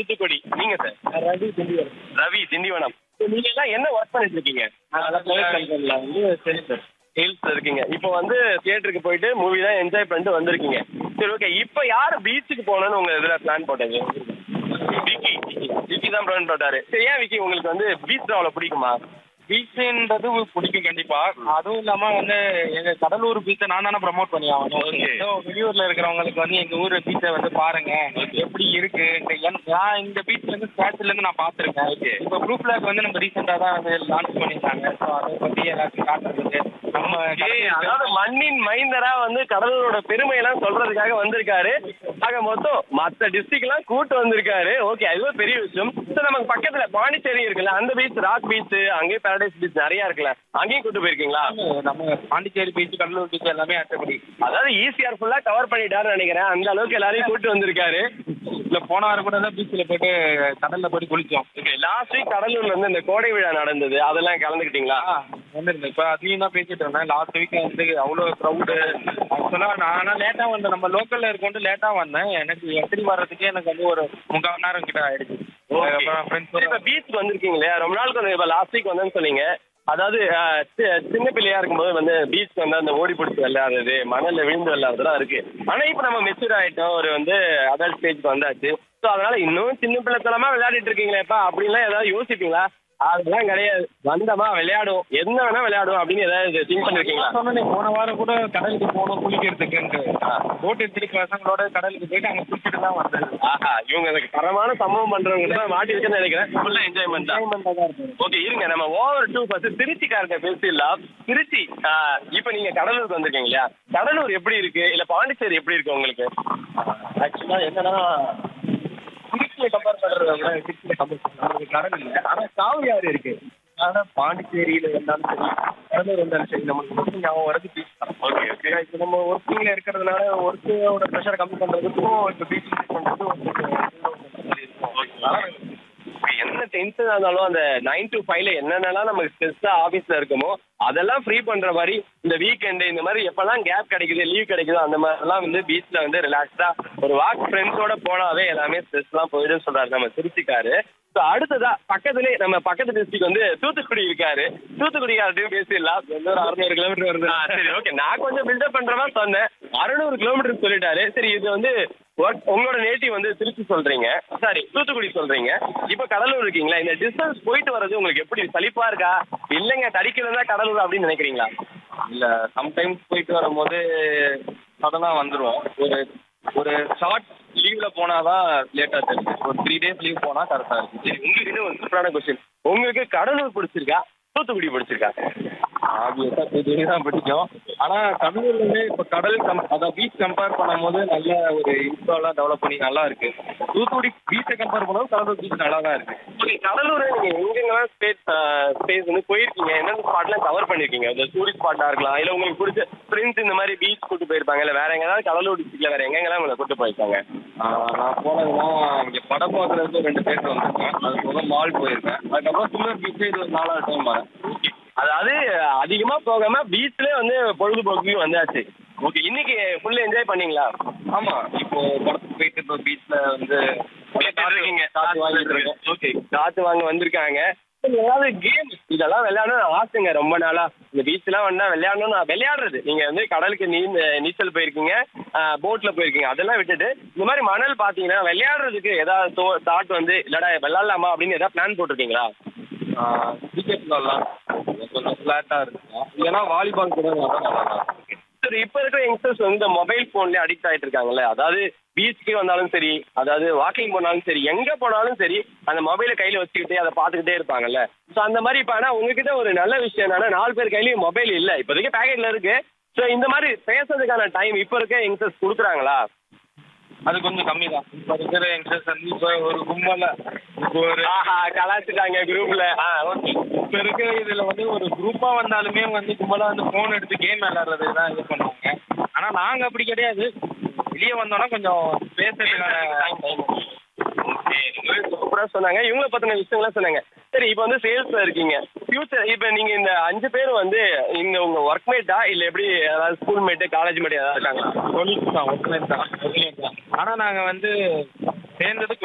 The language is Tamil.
தூத்துக்குடி நீங்க சார் ரவி திண்டிவனம் ரவி திண்டிவனம் So, நீங்க எல்லாம் என்ன ஒர்க் பண்ணிட்டு இருக்கீங்க கம்பெனியில் வந்து சரி சார் ஹில்ஸ் இருக்கீங்க இப்போ வந்து தியேட்டருக்கு போயிட்டு மூவி தான் என்ஜாய் பண்ணிட்டு வந்திருக்கீங்க சரி ஓகே இப்போ யார் பீச்சுக்கு போகணும்னு உங்க இதுல பிளான் போட்டது விக்கி விக்கி தான் பிளான் போட்டாரு சரி ஏன் விக்கி உங்களுக்கு வந்து பீச் அவ்வளோ பிடிக்குமா பீச்சுன்றது பிடிக்கும் கண்டிப்பா அதுவும் இல்லாம வந்து எங்க கடலூர் பீச்சை நான் தானே ப்ரமோட் பண்ணி ஆகணும் Okay. So, வெளியூர்ல இருக்கிறவங்களுக்கு வந்து எங்க ஊர் பீச்சை வந்து பாருங்க எப்படி இருக்கு இந்த என்- நான் இந்த பீச்ல இருந்து ஸ்டாச்சுல இருந்து நான் பாத்திருக்கேன் Okay. இப்போ ப்ளூ ஃபிளாக் வந்து நம்ம ரீசெண்டா தான் வந்து லான்ச் பண்ணிருக்காங்க ஸோ அதை பத்தி எல்லாத்தையும் காட்டுறதுக்கு நம்ம ஏய், அதாவது மண்ணின் மைந்தரா வந்து கடலூரோட பெருமை எல்லாம் சொல்றதுக்காக வந்திருக்காரு ஆக மொத்தம் மத்த டிஸ்ட்ரிக்ட் எல்லாம் கூட்டு வந்திருக்காரு ஓகே அதுவே பெரிய விஷயம் சார் நமக்கு பக்கத்துல பாண்டிச்சேரி இருக்குல்ல அந்த பீச் ராக் பீச் அங்கேயே பாரடைஸ் பீச் நிறைய இருக்குல்ல அங்கேயும் கூட்டு போயிருக்கீங்களா நம்ம பாண்டிச்சேரி பீச் கடலூர் பீச் எல்லாமே அட்டப்படி அதாவது ஈஸியார் ஃபுல்லா கவர் பண்ணிட்டாருன்னு நினைக்கிறேன் அந்த அளவுக்கு எல்லாரையும் கூட்டு வந்திருக்காரு இல்ல போன வாரம் கூட தான் பீச்சில் போயிட்டு கடல்ல போயிட்டு குளிச்சோம் ஓகே லாஸ்ட் வீக் கடலூர்ல வந்து இந்த கோடை விழா நடந்தது அதெல்லாம் கலந்துக்கிட்டீங்களா ஆ வந்துருந்தேன் இப்போ அதையும் தான் பேசிட்டு இருந்தேன் லாஸ்ட் வீக் வந்து அவ்வளோ க்ரௌடு ஆக்சுவலாக நான் லேட்டாக வந்தேன் நம்ம லோக்கலில் இருக்கோண்டு லேட்டாக வந்தேன் எனக்கு என்ட்ரி வர்றதுக்கே எனக்கு வந்து ஒரு முக்கால் மணி நேரம் கிட்ட ஆயிடுச்சு அப்புறம் ஃப்ரெண்ட்ஸ் இப்ப பீச் வந்திருக்கீங்க இல்லையா ரொம்ப நாளுக்கு வந்து இப்ப லாஸ்ட் வீக் வந்தேன்னு சொன்னீங்க அதாவது அஹ், சி- சின்ன பிள்ளையா இருக்கும்போது வந்து பீச் வந்து அந்த ஓடி பிடிச்சி விளையாடுறது மணல்ல விழுந்து விளையாடுறதுலாம் இருக்கு ஆனா இப்ப நம்ம மெச்சூர் ஆயிட்டோம் ஒரு வந்து அடல்ட் ஸ்டேஜ்க்கு வந்தாச்சு ஸோ அதனால இன்னும் சின்ன பிள்ளைத்தனமா விளையாடிட்டு இருக்கீங்களேப்பா அப்படின்லாம் ஏதாவது யோசிப்பீங்களா அதெல்லாம் கிடையாது வந்தமா விளையாடுவோம் என்ன வேணா விளையாடுவோம் அப்படின்னு ஏதாவது திங்க் பண்ணிருக்கீங்களா சொன்னேன் போன வாரம் கூட கடலுக்கு போகணும் குளிக்கிறதுக்குன்ட்டு போட் எடுத்துட்டு பசங்களோட கடலுக்கு போயிட்டு அங்கே குளிச்சுட்டு தான் வந்தது ஆஹா இவங்க எனக்கு தரமான சம்பவம் பண்றவங்க தான் மாட்டிருக்குன்னு நினைக்கிறேன் ஃபுல்லா என்ஜாய்மெண்ட் தான் Enjoyment-ஆ தான் இருந்தது. ஓகே இருங்க நம்ம ஓவர் டூ ஃபர்ஸ்ட் திருச்சிக்காரங்க பேசிடலாம் திருச்சி ஆஹ், இப்போ நீங்க கடலூருக்கு வந்திருக்கீங்க இல்லையா கடலூர் எப்படி இருக்கு இல்ல பாண்டிச்சேரி எப்படி இருக்கு உங்களுக்கு ஆக்சுவலாக என்னன்னா திருச்சியை கம்பேர் பண்ணுறத விட திருச்சியில் கம்பேர் பண்ணுறது கடல் இல்லை ஆனால் காவிரி ஆறு இருக்கு ஆனால் பாண்டிச்சேரியில் இருந்தாலும் சரி கடலூர் இருந்தாலும் சரி நமக்கு வந்து ஞாபகம் வரது பீச் தான் ஓகே ஓகே இப்போ நம்ம ஒர்க்கிங்கில் இருக்கிறதுனால ஒர்க்கோட ப்ரெஷரை கம்மி பண்ணுறதுக்கும் இப்போ பீச் பண்ணுறது என்ன டென்ஷன் இருந்தாலும் அந்த நைன் to ஃபைவ்ல என்னென்னலாம் நமக்கு ஸ்ட்ரெஸ்ஸா ஆஃபீஸ்ல இருக்குமோ அதெல்லாம் ஃப்ரீ பண்ற மாதிரி இந்த வீக்கெண்டு இந்த மாதிரி எப்பெல்லாம் கேப் கிடைக்குது லீவ் கிடைக்குதோ அந்த மாதிரிலாம் வந்து பீச்ல வந்து ரிலாக்ஸ்டா ஒரு வாக் ஃப்ரெண்ட்ஸோட போனாவே எல்லாமே ஸ்ட்ரெஸ்லாம் போயிடும்னு சொல்றாரு நம்ம திருச்சிக்காரு ஸோ அடுத்ததா பக்கத்துலேயே நம்ம பக்கத்து டிஸ்ட்ரிக்ட் வந்து தூத்துக்குடி இருக்காரு தூத்துக்குடிக்கார்ட்டையும் பேசிடலாம் ஒரு அறுநூறு கிலோமீட்டர் வருது சரி ஓகே நான் கொஞ்சம் பில்டப் பண்ற மாதிரி சொன்னேன் அறுநூறு கிலோமீட்டர் சொல்லிட்டாரு சரி இது வந்து work- உங்களோட நேட்டிவ் வந்து திருச்சி சொல்றீங்க சாரி தூத்துக்குடி சொல்றீங்க இப்போ கடலூர் இருக்கீங்களா இந்த டிஸ்டன்ஸ் போயிட்டு வர்றது உங்களுக்கு எப்படி சலிப்பா இருக்கா இல்லைங்க தடிக்கிறதா கடலூர் அப்படின்னு நினைக்கிறீங்களா இல்லை சம்டைம்ஸ் போயிட்டு வரும்போது சடனாக வந்துடும் ஒரு ஒரு ஷார்ட் லீவில் போனால் தான் லேட்டாக தெரியுது ஒரு த்ரீ டேஸ் லீவ் போனால் கரெக்டாக இருக்குது சரி உங்களுக்கு இது ஒரு சூப்பரான கொஸ்டின் உங்களுக்கு கடலூர் பிடிச்சிருக்கா தூத்துக்குடி பிடிச்சிருக்கா ஆப்வியஸாக தூத்துக்குடி தான் பிடிக்கும் ஆனால் கடலூர்லேருந்து இப்போ கடல் கம் அதான் பீச் கம்பேர் பண்ணும்போது நல்ல ஒரு இன்ஃப்ராலாம் டெவலப் பண்ணி நல்லா இருக்கு தூத்துக்குடி பீச்சை கம்பேர் பண்ணும்போது கடலூர் பீச் நல்லா தான் இருக்கு ஓகே கடலூர் நீங்க எங்கெங்கெல்லாம் ஸ்பேஸ் ஸ்பேஸ் வந்து போயிருக்கீங்க எந்தெந்த ஸ்பாட்லாம் கவர் பண்ணிருக்கீங்க இந்த டூரிஸ்ட் ஸ்பாட்டா இருக்கலாம் இல்ல உங்களுக்கு பிடிச்ச ஃப்ரெண்ட்ஸ் இந்த மாதிரி பீச் கூட்டு போயிருப்பாங்க இல்ல வேற எங்கேயாவது கடலூர் டிஸ்ட்ரிக்ட்ல வேற எங்கெங்கெல்லாம் உங்களை கூட்டு போயிருக்காங்க ஆஹ் நான் போனதுன்னா இங்கே படம் பார்க்குறதுக்கு ரெண்டு பேர் வந்திருக்கேன் அது போக மால் போயிருக்கேன் அதுக்கப்புறம் சில்வர் பீச்சு இது ஒரு நாலாவது டைம் வரேன் அதாவது அதிகமா போகாம பீச்லயே வந்து பொழுதுபோக்கு வந்தாச்சு ஓகே இன்னைக்கு ஃபுல்லா என்ஜாய் பண்ணீங்களா ஆமாம் இப்போ படத்துக்கு போயிட்டு இப்போ பீச்சில் வந்து இருக்கீங்க காற்று வாங்கிட்டு இருக்கோம் ஓகே காத்து வாங்க வந்திருக்காங்க ஏதாவது கேம் இதெல்லாம் விளையாடணும்னு ஆசைங்க ரொம்ப நாளா இந்த பீச்லாம் வந்தா விளையாடணும்னு விளையாடுறது நீங்க வந்து கடலுக்கு நீ நீச்சல் போயிருக்கீங்க போட்ல போயிருக்கீங்க அதெல்லாம் விட்டுட்டு இந்த மாதிரி மணல் பாத்தீங்கன்னா விளையாடுறதுக்கு ஏதாவது தாட் வந்து இல்லடா விளையாடலாமா அப்படின்னு ஏதாவது பிளான் போட்டிருக்கீங்களா கிரிக்கெட் நல்லா கொஞ்சம் ஃப்ளாட்டாக இருக்கும் இல்லைன்னா வாலிபால் கூட நல்லா நல்லா இருக்கும் சரி இப்போ இருக்கிற யங்ஸ்டர்ஸ் வந்து இந்த மொபைல் ஃபோன்லேயே அடிக்ட் ஆகிட்டு இருக்காங்கல்ல அதாவது பீச்சுக்கு வந்தாலும் சரி அதாவது வாக்கிங் போனாலும் சரி எங்கே போனாலும் சரி அந்த மொபைலை கையில் வச்சுக்கிட்டே அதை பார்த்துக்கிட்டே இருப்பாங்கல்ல ஸோ அந்த மாதிரி இப்போ ஆனால் உங்ககிட்ட ஒரு நல்ல விஷயம் என்னன்னா நாலு பேர் கையிலயும் மொபைல் இல்லை இப்போதைக்கு பேக்கெட்டில் இருக்கு ஸோ இந்த மாதிரி பேசுறதுக்கான டைம் இப்போ இருக்க யங்ஸ்டர்ஸ் கொடுக்குறாங்களா அது கொஞ்சம் கம்மி தான் இப்போ இருக்கிற யங்ஸ்டர்ஸ் வந்து இப்போ ஒரு கும்பல இப்போ ஒரு ஆஹா கலாச்சிட்டாங்க குரூப்ல ஆ ஓகே இப்போ இருக்கிற இதில் வந்து ஒரு குரூப்பாக வந்தாலுமே வந்து கும்பலாக வந்து ஃபோன் எடுத்து கேம் விளாட்றது தான் இது பண்ணுவாங்க ஆனால் நாங்கள் அப்படி கிடையாது வெளியே வந்தோன்னா கொஞ்சம் பேசுறதுக்கான ஓகே சூப்பராக சொன்னாங்க இவங்கள பற்றின விஷயங்கள்லாம் சொன்னாங்க சரி இப்போ வந்து சேல்ஸில் இருக்கீங்க ஃபியூச்சர் இப்போ நீங்கள் இந்த அஞ்சு பேர் வந்து இங்கே உங்கள் ஒர்க் மேட்டா இல்லை எப்படி அதாவது ஸ்கூல் மேட்டு காலேஜ் மேட்டு ஏதாவது இருக்காங்களா தொழில் தான் ஒர்க்மேட் தான் ஆனால் நாங்கள் வந்து சேர்ந்தது